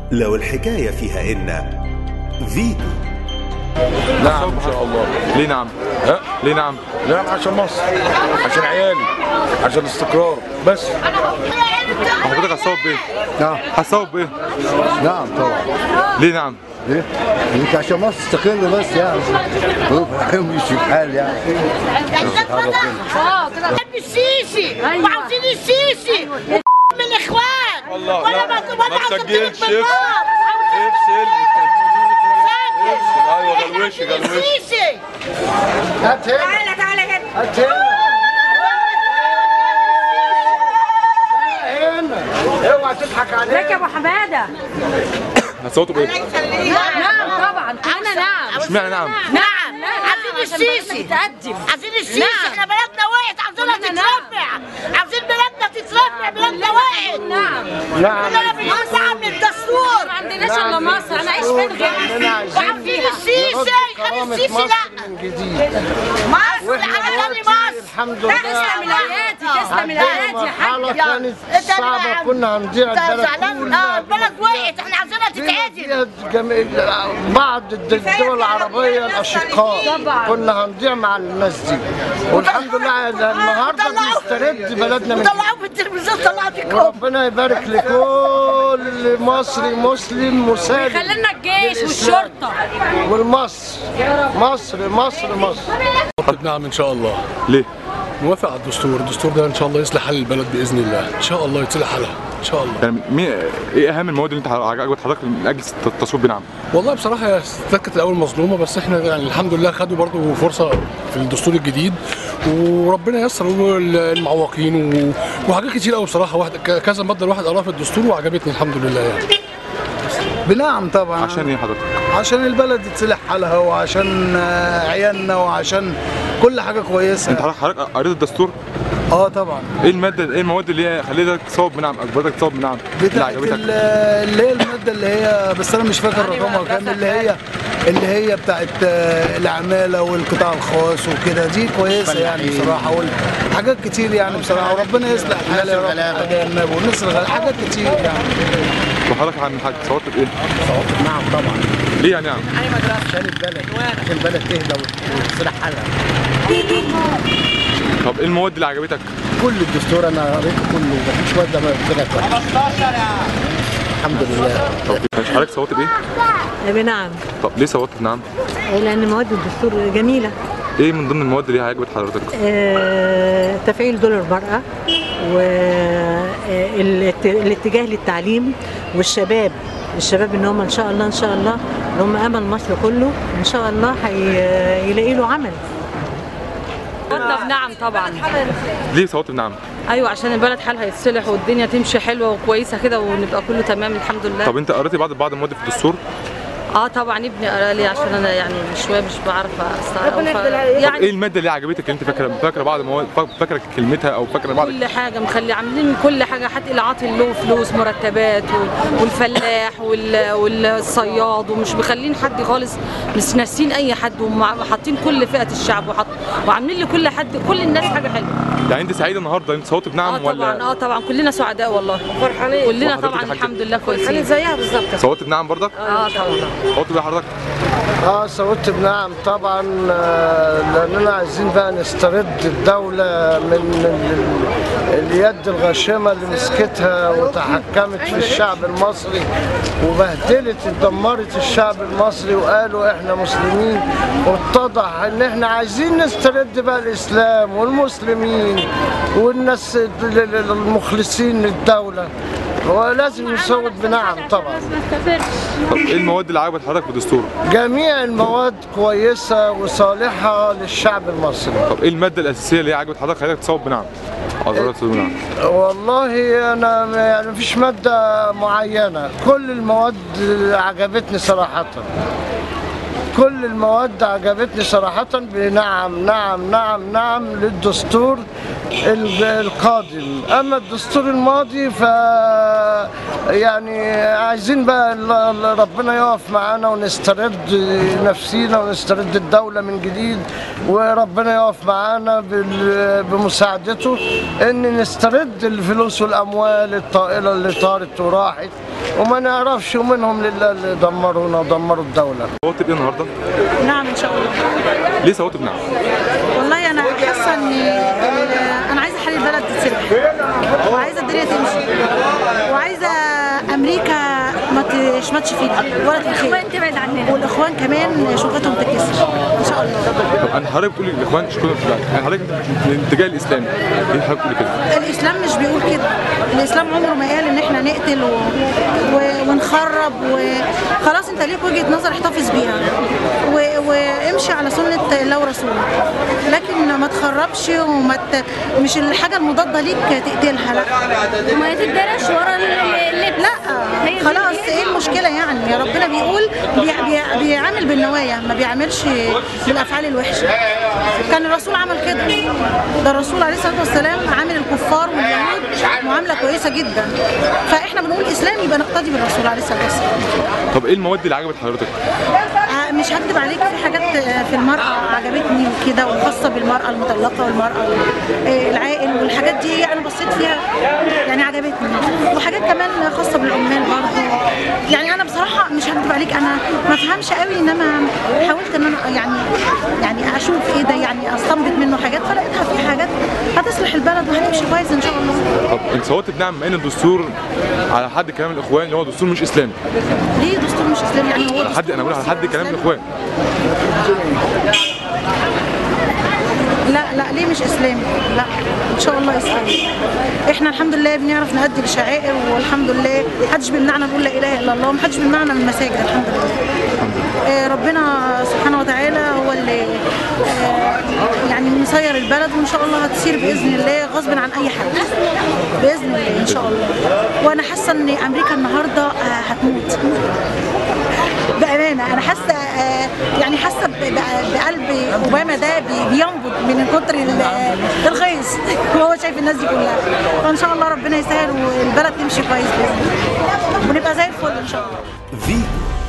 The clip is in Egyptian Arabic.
لو الحكاية فيها إن فيتو نعم ان شاء الله ليه نعم؟ ها ليه نعم؟ نعم عشان مصر عشان عيالي عشان الاستقرار بس حضرتك هتصوب بايه؟ نعم هتصوب بايه؟ نعم طبعا ليه نعم؟ ليه؟ يمكن عشان مصر تستقر بس يعني ويمشي الحال يعني اه كده بحب السيسي وعاوزين السيسي من الاخوان والله ولا لا، ما ما ولا تسجلش، بالنار. افصل. ساكت. ايوه إحنا جلوش عاوزين جلوش السيسي تعالى تعالى هنا اوعى تضحك عليه ازيك يا ابو حماده هتصوتوا بايه؟ نعم طبعا انا نعم اشمعنى نعم؟ نعم عاوزين السيسي تقدم عاوزين السيسي احنا بلدنا وقعت عاوزينها كلنا تترفع عاوزين بلدنا تترفع بلدنا وقعت نعم كلنا بنقول نعم للدستور ما عندناش الا مصر انا اعيش فين غير وعاوزين السيسي خلي السيسي لا من جديد مصر على تاني مصر الحمد لله تسلم الايادي تسلم الايادي يا حاج مرحلة يلا. كانت انت صعبة اللي- كنا هنضيع انت البلد زعلان اه البلد وقعت احنا عاوزينها تتعدل فيها جميع بعض الدول العربية الأشقاء طبعا. كنا هنضيع مع الناس دي والحمد لله النهارده وطلعوا- بيسترد بلدنا من وطلعوه في التلفزيون طلعوا فيكم وربنا يبارك لكل مصري مسلم مسالم خلينا الجيش والشرطه والمصر مصر مصر مصر نعم ان شاء الله ليه؟ موافق على الدستور الدستور ده ان شاء الله يصلح حال البلد باذن الله ان شاء الله يتصلح حالها ان شاء الله يعني مين ايه اهم المواد اللي انت عجبت حضرتك من اجل التصويت بنعم؟ والله بصراحه هي الستات كانت الاول مظلومه بس احنا يعني الحمد لله خدوا برضو فرصه في الدستور الجديد وربنا ييسر المعوقين و... وحاجات كتير قوي بصراحه واحد ك- كذا ماده الواحد قراها في الدستور وعجبتني الحمد لله يعني بنعم طبعا عشان ايه حضرتك؟ عشان البلد يتصلح حالها وعشان آه، عيالنا وعشان كل حاجه انت كويسه حضرتك حضرتك قريت الدستور؟ اه طبعا ايه الماده ايه المواد اللي هي خليتك تصوب بنعم اجبرتك تصوب بنعم؟ اللي بتاعت عجبتك؟ ال- اللي هي الماده اللي هي بس انا مش فاكر رقمها كام اللي هي اللي هي بتاعت آه، العماله والقطاع الخاص وكده دي كويسه يعني بصراحه وحاجات كتير يعني بصراحه وربنا يصلح الحال يا رب تجنبه والناس الغلابه حاجات كتير يعني وحضرتك عن حاجه صوتت بايه؟ نعم طبعا ليه يعني نعم؟ عشان البلد عشان البلد تهدى وتصلح حالها طب ايه المواد اللي عجبتك؟ كل الدستور انا قريته كله مفيش ماده ما طلعت وحشه الحمد لله طب ماشي حضرتك صوتت بايه؟ نعم طب ليه صوتت بنعم؟ لان مواد الدستور جميله ايه من ضمن المواد اللي هي عجبت حضرتك؟ آه، تفعيل دور المراه والاتجاه للتعليم والشباب الشباب ان هم ان شاء الله ان شاء الله ان هم امل مصر كله ان شاء الله هيلاقي له عمل اتفضل نعم طبعا ليه صوتت بنعم؟ ايوه عشان البلد حالها يتصلح والدنيا تمشي حلوه وكويسه كده ونبقى كله تمام الحمد لله طب انت قريتي بعض بعض المواد في الدستور؟ اه طبعا ابني قرا لي عشان انا يعني شويه مش بعرف استوعب ف- ايه يعني الماده اللي عجبتك انت فاكره فاكره بعض المواد فاكره كلمتها او فاكره بعض كل حاجه مخلي عاملين كل حاجه حتى العاطي له فلوس مرتبات و- والفلاح وال- والصياد ومش مخلين حد خالص مش ناسين اي حد وحاطين كل فئه الشعب وحط وعاملين لكل حد كل الناس حاجه حلوه يعني انت سعيده النهارده انت صوتت اه بنعم طبعا ولا اه طبعا كلنا سعداء والله فرحانين كلنا وحضرتك طبعا يا حاجة؟ الحمد لله كويسين زيها بالظبط صوتت بنعم برضك؟ اه طبعا صوتت بيه حضرتك؟ اه صوت بنعم طبعا آه، لاننا عايزين بقى نسترد الدوله من ال- اليد الغاشمه اللي مسكتها وتحكمت في الشعب المصري وبهدلت ودمرت الشعب المصري وقالوا احنا مسلمين واتضح ان احنا عايزين نسترد بقى الاسلام والمسلمين والناس ال- ال- المخلصين للدوله ولازم نصوت بنعم طبعا طب ايه المواد اللي عجبت حضرتك في الدستور؟ جميع المواد كويسة وصالحة للشعب المصري طب ايه الماده الاساسيه اللي هي عجبت حضرتك خليتك تصوت بنعم؟ حضرتك تصوت بنعم والله أنا يعني مفيش مادة معينة كل المواد عجبتني صراحة كل المواد عجبتني صراحة بنعم نعم نعم نعم للدستور ال- القادم أما الدستور الماضي ف يعني عايزين بقى ال- ال- ربنا يقف معانا ونسترد نفسينا ونسترد الدولة من جديد وربنا يقف معانا بال- بمساعدته ان نسترد الفلوس والاموال الطائلة اللي طارت وراحت وما نعرفش ومنهم لله اللي دمرونا ودمروا الدولة صوت ايه النهارده؟ نعم ان شاء الله ليه صوت بنعم؟ والله انا حاسه ان ال- انا عايزه حل البلد تتسرق وعايزه الدنيا تمشي وعايزه امريكا ما تشمتش فينا ولا تبخير تبعد عننا والاخوان كمان شوكتهم تتكسر ان شاء الله طب انا حضرتك بتقولي الاخوان شكرا في البلد يعني حضرتك من الاتجاه الاسلامي ليه حضرتك بتقولي كده؟ الاسلام مش بيقول كده الاسلام عمره ما قال ان احنا نقتل و... و... ونخرب وخلاص انت ليك وجهه نظر احتفظ بيها و... وامشي على سنه الله ورسوله لكن ما تخربش وما ت... مش الحاجه المضاده ليك تقتلها لا وما تتدرش ورا اللي لا خلاص ايه المشكله يعني يا ربنا بيقول بي... بي... بيعامل بالنوايا ما بيعاملش بالافعال الوحشه كان الرسول عمل كده ده الرسول عليه الصلاه والسلام عامل الكفار واليهود معامله كويسه جدا فاحنا بنقول اسلام يبقى نقتدي بالرسول عليه الصلاه والسلام طب ايه المواد اللي عجبت حضرتك؟ آه، مش هكدب عليك في حاجات آه، في المرأة عجبتني وكده وخاصة بالمرأة المطلقة والمرأة آه، العائل والحاجات دي أنا بصيت فيها يعني عجبتني وحاجات كمان خاصة بالعمال برضه يعني أنا بصراحة مش هكدب عليك أنا ما فهمش قوي إنما حاولت إن أنا يعني يعني أشوف إيه ده يعني أستنبط منه حاجات فلقيتها في حاجات هتصلح البلد وهتمشي كويس إن شاء الله طب انت صوت بنعم بما ان الدستور على حد كلام الاخوان اللي هو دستور مش اسلامي ليه دستور مش إسلامي يعني هو على حد انا بقول على حد كلام الاخوان لا لا ليه مش اسلامي لا ان شاء الله اسلامي احنا الحمد لله بنعرف نأدي الشعائر والحمد لله محدش بيمنعنا نقول لا اله الا الله ومحدش بيمنعنا من المساجد الحمد لله آه، ربنا سبحانه وتعالى هو اللي آه، يعني مسير البلد وان شاء الله هتسير باذن الله غصب عن اي حد باذن الله ان شاء الله وانا حاسه ان امريكا النهارده آه، هتموت بامانه انا حاسه آه، يعني حاسه ب- ب- بقلب اوباما ده بي- بينبض من كتر ال- الغيظ وهو شايف الناس دي كلها فان شاء الله ربنا يسهل والبلد تمشي كويس باذن الله ونبقى زي الفل ان شاء الله فيتو